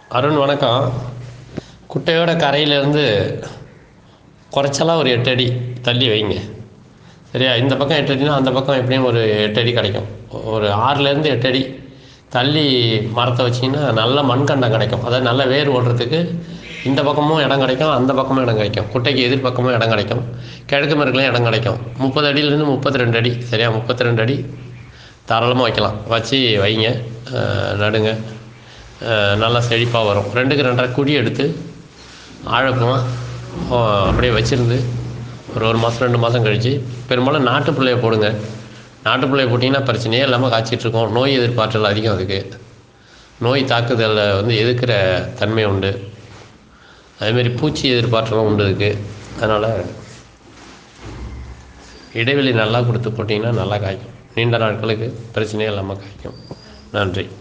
அருண் வணக்கம் குட்டையோட கரையிலேருந்து குறைச்சலா ஒரு எட்டு அடி தள்ளி வைங்க சரியா இந்த பக்கம் எட்டு அடினா அந்த பக்கம் எப்படியும் ஒரு எட்டு அடி கிடைக்கும் ஒரு ஆறுலேருந்து எட்டு அடி தள்ளி மரத்தை வச்சிங்கன்னா நல்ல மண்கண்டம் கிடைக்கும் அதாவது நல்ல வேர் ஓடுறதுக்கு இந்த பக்கமும் இடம் கிடைக்கும் அந்த பக்கமும் இடம் கிடைக்கும் குட்டைக்கு எதிர்பக்கமும் இடம் கிடைக்கும் கிழக்கு மேற்குலையும் இடம் கிடைக்கும் முப்பது அடியிலேருந்து முப்பத்தி ரெண்டு அடி சரியா முப்பத்தி ரெண்டு அடி தாராளமாக வைக்கலாம் வச்சு வைங்க அஹ் நடுங்க அஹ் நல்லா செழிப்பாக வரும் ரெண்டுக்கு ரெண்டரை குழி எடுத்து ஆழக்கமாக அப்படியே வச்சிருந்து ஒரு ஒரு மாதம் ரெண்டு மாதம் கழித்து பெரும்பாலும் நாட்டு புள்ளைய போடுங்க நாட்டு புள்ளைய போட்டிங்கன்னா பிரச்சனையே இல்லாமல் காய்ச்சிட்ருக்கோம் நோய் எதிர்ப்பாற்றல் அதிகம் அதுக்கு நோய் தாக்குதலில் வந்து எதிர்க்கிற தன்மை உண்டு அதேமாரி பூச்சி எதிர்ப்பாற்றலும் உண்டு இதுக்கு அதனால் இடைவெளி நல்லா கொடுத்து போட்டிங்கன்னா நல்லா காய்க்கும் நீண்ட நாட்களுக்கு பிரச்சனையே இல்லாமல் காய்க்கும் நன்றி